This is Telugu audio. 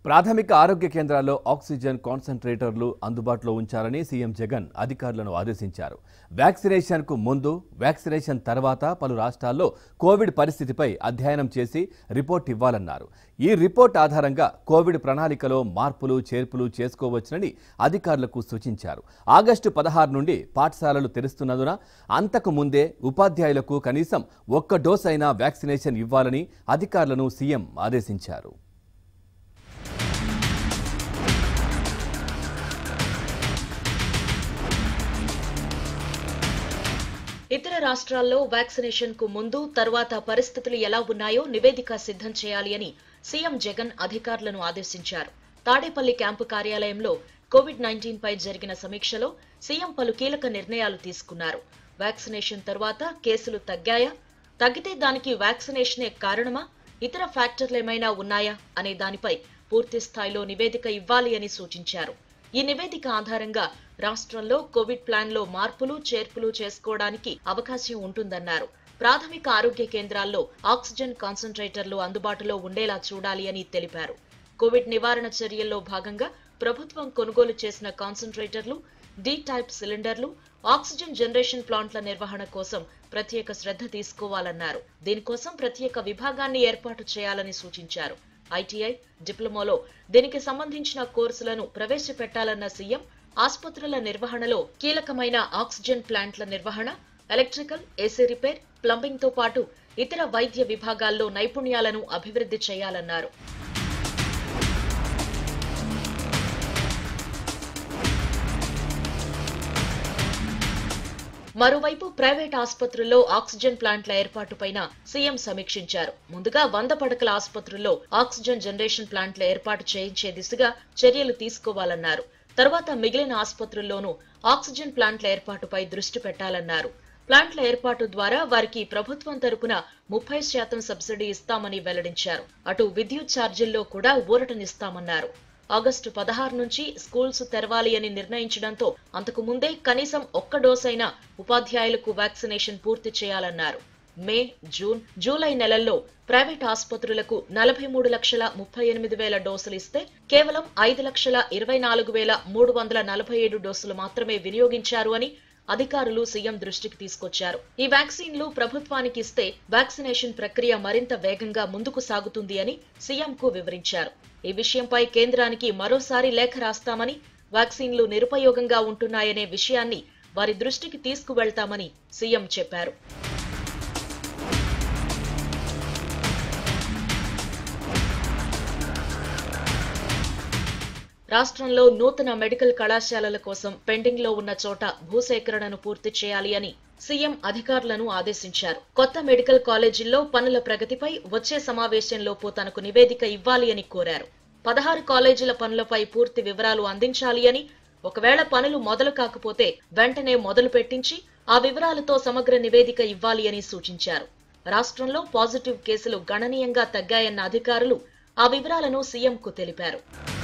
ప్రాథమిక ఆరోగ్య కేంద్రాల్లో ఆక్సిజన్ కాన్సంట్రేటర్లు అందుబాటులో ఉంచాలని సీఎం జగన్ అధికారులను ఆదేశించారు వ్యాక్సినేషన్కు ముందు వ్యాక్సినేషన్ తర్వాత పలు రాష్ట్రాల్లో కోవిడ్ పరిస్థితిపై అధ్యయనం చేసి రిపోర్ట్ ఇవ్వాలన్నారు ఈ రిపోర్ట్ ఆధారంగా కోవిడ్ ప్రణాళికలో మార్పులు చేర్పులు చేసుకోవచ్చునని అధికారులకు సూచించారు ఆగస్టు పదహారు నుండి పాఠశాలలు తెరుస్తున్నందున అంతకు ముందే ఉపాధ్యాయులకు కనీసం ఒక్క డోస్ అయినా వ్యాక్సినేషన్ ఇవ్వాలని అధికారులను సీఎం ఆదేశించారు ఇతర రాష్ట్రాల్లో వ్యాక్సినేషన్ కు ముందు తర్వాత పరిస్థితులు ఎలా ఉన్నాయో నివేదిక సిద్ధం చేయాలి అని సీఎం జగన్ అధికారులను ఆదేశించారు తాడేపల్లి క్యాంపు కార్యాలయంలో కోవిడ్ నైన్టీన్ పై జరిగిన సమీక్షలో సీఎం పలు కీలక నిర్ణయాలు తీసుకున్నారు వ్యాక్సినేషన్ తర్వాత కేసులు తగ్గాయా తగ్గితే దానికి వ్యాక్సినేషనే కారణమా ఇతర ఫ్యాక్టర్లు ఏమైనా ఉన్నాయా అనే దానిపై పూర్తి స్థాయిలో నివేదిక ఇవ్వాలి అని సూచించారు ఈ నివేదిక ఆధారంగా రాష్ట్రంలో కోవిడ్ ప్లాన్ లో మార్పులు చేర్పులు చేసుకోవడానికి అవకాశం ఉంటుందన్నారు ప్రాథమిక ఆరోగ్య కేంద్రాల్లో ఆక్సిజన్ కాన్సంట్రేటర్లు అందుబాటులో ఉండేలా చూడాలి అని తెలిపారు కోవిడ్ నివారణ చర్యల్లో భాగంగా ప్రభుత్వం కొనుగోలు చేసిన కాన్సంట్రేటర్లు డి టైప్ సిలిండర్లు ఆక్సిజన్ జనరేషన్ ప్లాంట్ల నిర్వహణ కోసం ప్రత్యేక శ్రద్ధ తీసుకోవాలన్నారు దీనికోసం ప్రత్యేక విభాగాన్ని ఏర్పాటు చేయాలని సూచించారు ఐటీఐ డిప్లొమాలో దీనికి సంబంధించిన కోర్సులను ప్రవేశపెట్టాలన్న సీఎం ఆసుపత్రుల నిర్వహణలో కీలకమైన ఆక్సిజన్ ప్లాంట్ల నిర్వహణ ఎలక్ట్రికల్ ఏసీ రిపేర్ ప్లంబింగ్ తో పాటు ఇతర వైద్య విభాగాల్లో నైపుణ్యాలను అభివృద్ధి చేయాలన్నారు మరోవైపు ప్రైవేట్ ఆసుపత్రుల్లో ఆక్సిజన్ ప్లాంట్ల ఏర్పాటుపైన సీఎం సమీక్షించారు ముందుగా వంద పడకల ఆసుపత్రుల్లో ఆక్సిజన్ జనరేషన్ ప్లాంట్ల ఏర్పాటు చేయించే దిశగా చర్యలు తీసుకోవాలన్నారు తర్వాత మిగిలిన ఆసుపత్రుల్లోనూ ఆక్సిజన్ ప్లాంట్ల ఏర్పాటుపై దృష్టి పెట్టాలన్నారు ప్లాంట్ల ఏర్పాటు ద్వారా వారికి ప్రభుత్వం తరపున ముప్పై శాతం సబ్సిడీ ఇస్తామని వెల్లడించారు అటు విద్యుత్ ఛార్జీల్లో కూడా ఊరటనిస్తామన్నారు ఆగస్టు పదహారు నుంచి స్కూల్స్ తెరవాలి అని నిర్ణయించడంతో అంతకు ముందే కనీసం ఒక్క డోస్ అయినా ఉపాధ్యాయులకు వ్యాక్సినేషన్ పూర్తి చేయాలన్నారు మే జూన్ జూలై నెలల్లో ప్రైవేట్ ఆసుపత్రులకు నలభై మూడు లక్షల ముప్పై ఎనిమిది వేల డోసులు ఇస్తే కేవలం ఐదు లక్షల ఇరవై నాలుగు వేల మూడు వందల నలభై ఏడు డోసులు మాత్రమే వినియోగించారు అని అధికారులు సీఎం దృష్టికి తీసుకొచ్చారు ఈ వ్యాక్సిన్లు ప్రభుత్వానికి ఇస్తే వ్యాక్సినేషన్ ప్రక్రియ మరింత వేగంగా ముందుకు సాగుతుంది అని సీఎంకు వివరించారు ఈ విషయంపై కేంద్రానికి మరోసారి లేఖ రాస్తామని వ్యాక్సిన్లు నిరుపయోగంగా ఉంటున్నాయనే విషయాన్ని వారి దృష్టికి తీసుకువెళ్తామని సీఎం చెప్పారు రాష్ట్రంలో నూతన మెడికల్ కళాశాలల కోసం పెండింగ్ లో ఉన్న చోట భూసేకరణను పూర్తి చేయాలి అని సీఎం అధికారులను ఆదేశించారు కొత్త మెడికల్ కాలేజీల్లో పనుల ప్రగతిపై వచ్చే సమావేశంలోపు తనకు నివేదిక ఇవ్వాలి అని కోరారు పదహారు కాలేజీల పనులపై పూర్తి వివరాలు అందించాలి అని ఒకవేళ పనులు మొదలు కాకపోతే వెంటనే మొదలు పెట్టించి ఆ వివరాలతో సమగ్ర నివేదిక ఇవ్వాలి అని సూచించారు రాష్ట్రంలో పాజిటివ్ కేసులు గణనీయంగా తగ్గాయన్న అధికారులు ఆ వివరాలను సీఎంకు తెలిపారు